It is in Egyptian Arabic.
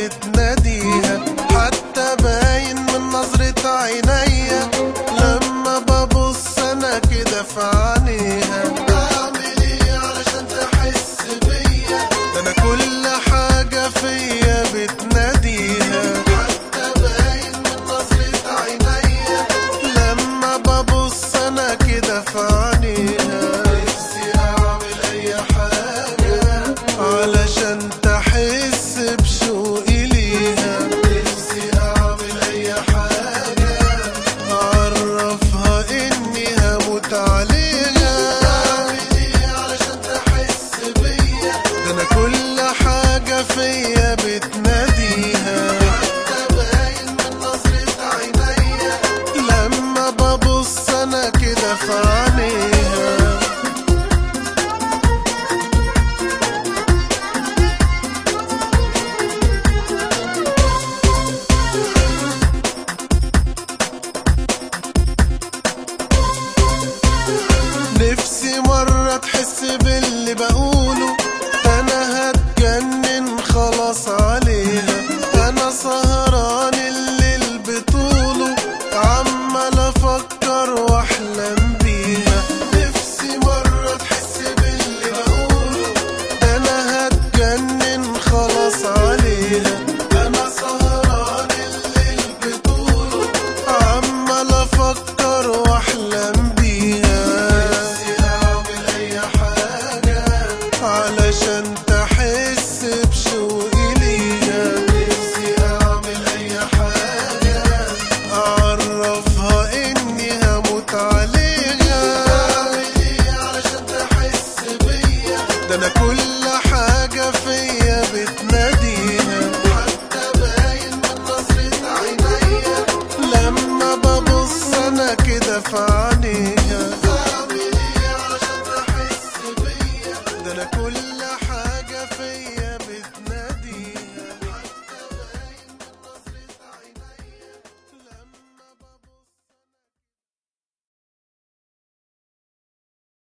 بتناديها حتى باين من نظرة عينيا لما ببص انا كده في عينيها بعمل ايه علشان تحس بيا ده انا كل حاجة فيا بتناديها حتى باين من نظرة عينيا لما ببص انا كده في عينيها نفسي اعمل اي حاجة علشان تحس بشوقي ليها نفسي اعمل اي حاجة اعرفها اني هموت عليها اعمل ايه علشان تحس بيا ده انا كل حاجة فيا بتناديها حتى باين من نظرة عينيا لما ببص انا كده في عينيها نفسي مرة تحس باللي بقوله أنا هتجنن خلاص عليها أنا سهران الليل بطوله عمال أفكر وأحلم بيها نفسي مرة تحس باللي بقوله أنا هتجنن خلاص عليها أنا سهران الليل بطوله عمال أفكر وأحلم بيها نفسي أعمل أي حاجة علشان تحس بشوقي ليها نفسي أعمل أي حاجة أعرفها إني هموت عليها أعمل إيه علشان تحس بيا ده أنا كل حاجة فيا بتناديها حتى باين من نظرة عينيا لما ببص أنا كده في